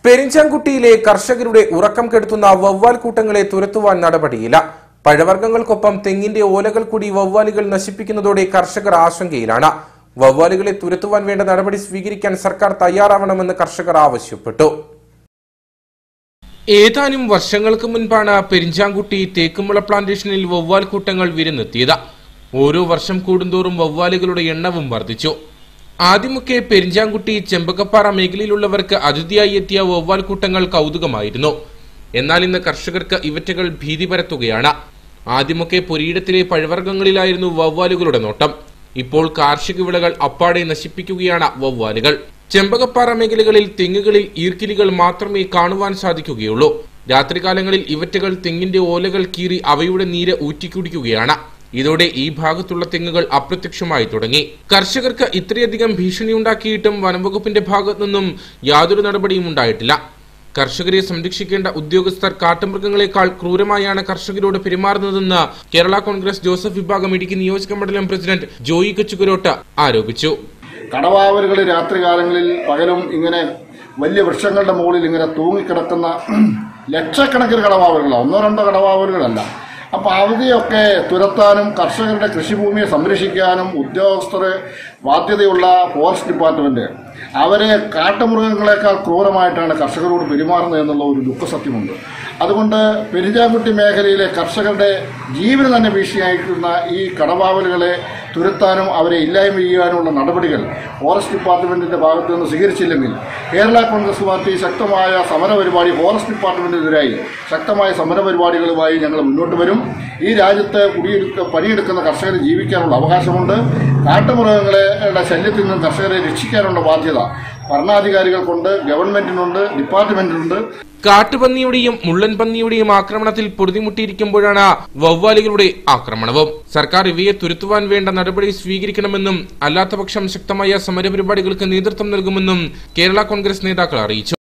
പെരിഞ്ചാംകുട്ടിയിലെ കർഷകരുടെ ഉറക്കം കെടുത്തുന്ന വവ്വാൽ കൂട്ടങ്ങളെ തുരത്തുവാൻ നടപടിയില്ല പഴവർഗ്ഗങ്ങൾക്കൊപ്പം തെങ്ങിന്റെ ഓലകൾ കൂടി വവ്വാലുകൾ നശിപ്പിക്കുന്നതോടെ കർഷകർ ആശങ്കയിലാണ് വവ്വാലുകളെ തുരത്തുവാൻ വേണ്ട നടപടി സ്വീകരിക്കാൻ സർക്കാർ തയ്യാറാവണമെന്ന് കർഷകർ ആവശ്യപ്പെട്ടു ഏതാനും വർഷങ്ങൾക്ക് മുൻപാണ് പെരിഞ്ചാംകുട്ടി തേക്കുമുള പ്ലാന്റേഷനിൽ വവ്വാൽ കൂട്ടങ്ങൾ വിരുന്നെത്തിയത് ഓരോ വർഷം കൂടുന്തോറും വവ്വാലുകളുടെ എണ്ണവും വർദ്ധിച്ചു ആദ്യമൊക്കെ പെരിഞ്ചാംകുട്ടി ചെമ്പകപ്പാറ മേഖലയിലുള്ളവർക്ക് അതിഥിയായി എത്തിയ വവ്വാൽ കൂട്ടങ്ങൾ കൗതുകമായിരുന്നു എന്നാൽ ഇന്ന് കർഷകർക്ക് ഇവറ്റകൾ ഭീതി പരത്തുകയാണ് ആദ്യമൊക്കെ പൊരിയിടത്തിലെ പഴവർഗ്ഗങ്ങളിലായിരുന്നു വവ്വാലുകളുടെ നോട്ടം ഇപ്പോൾ കാർഷിക വിളകൾ അപ്പാടെ നശിപ്പിക്കുകയാണ് വവ്വാലുകൾ ചെമ്പകപ്പാറ മേഖലകളിൽ തെങ്ങുകളിൽ ഈർക്കിലികൾ മാത്രമേ കാണുവാൻ സാധിക്കുകയുള്ളൂ രാത്രികാലങ്ങളിൽ ഇവറ്റകൾ തെങ്ങിന്റെ ഓലകൾ കീറി അവയുടെ നീര് ഊറ്റിക്കുടിക്കുകയാണ് ഇതോടെ ഈ ഭാഗത്തുള്ള തെങ്ങുകൾ അപ്രത്യക്ഷമായി തുടങ്ങി കർഷകർക്ക് ഇത്രയധികം ഭീഷണിയുണ്ടാക്കിയിട്ടും വനംവകുപ്പിന്റെ ഭാഗത്തു നിന്നും യാതൊരു നടപടിയും ഉണ്ടായിട്ടില്ല കർഷകരെ സംരക്ഷിക്കേണ്ട ഉദ്യോഗസ്ഥർ കാട്ടുമൃഗങ്ങളെക്കാൾ ക്രൂരമായാണ് കർഷകരോട് പെരുമാറുന്നതെന്ന് കേരള കോൺഗ്രസ് ജോസഫ് വിഭാഗം ഇടുക്കി നിയോജക മണ്ഡലം പ്രസിഡന്റ് ജോയി കൊച്ചുകുരോട്ട് ആരോപിച്ചു കടവാവലുകൾ രാത്രികാലങ്ങളിൽ പകലും ഇങ്ങനെ വലിയ വൃക്ഷങ്ങളുടെ മുകളിൽ ഇങ്ങനെ തൂങ്ങിക്കിടക്കുന്ന ലക്ഷക്കണക്കിന് കടവാവലുകളാണ് ഒന്നോ രണ്ടോ കടവാവലുകളല്ല അപ്പോൾ അവധിയൊക്കെ തുരത്താനും കർഷകരുടെ കൃഷിഭൂമിയെ സംരക്ഷിക്കാനും ഉദ്യോഗസ്ഥരെ ബാധ്യതയുള്ള ഫോറസ്റ്റ് ഡിപ്പാർട്ട്മെന്റ് അവരെ കാട്ടുമൃഗങ്ങളെക്കാൾ ക്രൂരമായിട്ടാണ് കർഷകരോട് പെരുമാറുന്നത് എന്നുള്ള ഒരു ദുഃഖസത്യമുണ്ട് അതുകൊണ്ട് പെരിഞ്ചാകുട്ടി മേഖലയിലെ കർഷകരുടെ ജീവന് തന്നെ ഭീഷണിയായിരിക്കുന്ന ഈ കടവാവലുകളെ തുരത്താനും അവരെ ഇല്ലായ്മ ചെയ്യാനുമുള്ള നടപടികൾ ഫോറസ്റ്റ് ഡിപ്പാർട്ട്മെന്റിന്റെ ഭാഗത്തു നിന്ന് സ്വീകരിച്ചില്ലെങ്കിൽ കേരള കോൺഗ്രസ് പാർട്ടി ശക്തമായ സമരപരിപാടി ഫോറസ്റ്റ് ഡിപ്പാർട്ട്മെന്റിനെതിരായി ശക്തമായ സമരപരിപാടികളുമായി ഞങ്ങൾ മുന്നോട്ട് വരും ഈ രാജ്യത്ത് കുടിയെടുക്ക പണിയെടുക്കുന്ന കർഷകർ ജീവിക്കാനുള്ള അവകാശമുണ്ട് കാട്ടുമൃഗങ്ങളുടെ ശല്യത്തിൽ നിന്ന് കർഷകരെ രക്ഷിക്കാനുള്ള ബാധ്യത ഭരണാധികാരികൾക്കുണ്ട് ഗവൺമെന്റിനുണ്ട് ഡിപ്പാർട്ട്മെന്റിനുണ്ട് കാട്ടുപന്നിയുടെയും മുള്ളൻ പന്നിയുടെയും ആക്രമണത്തിൽ പൊറുതിമുട്ടിയിരിക്കുമ്പോഴാണ് വവ്വാലുകളുടെ ആക്രമണവും സർക്കാർ ഇവയെ തുരുത്തുവാൻ വേണ്ട നടപടി സ്വീകരിക്കണമെന്നും അല്ലാത്തപക്ഷം ശക്തമായ സമരപരിപാടികൾക്ക് നേതൃത്വം നൽകുമെന്നും കേരള കോൺഗ്രസ് നേതാക്കൾ അറിയിച്ചു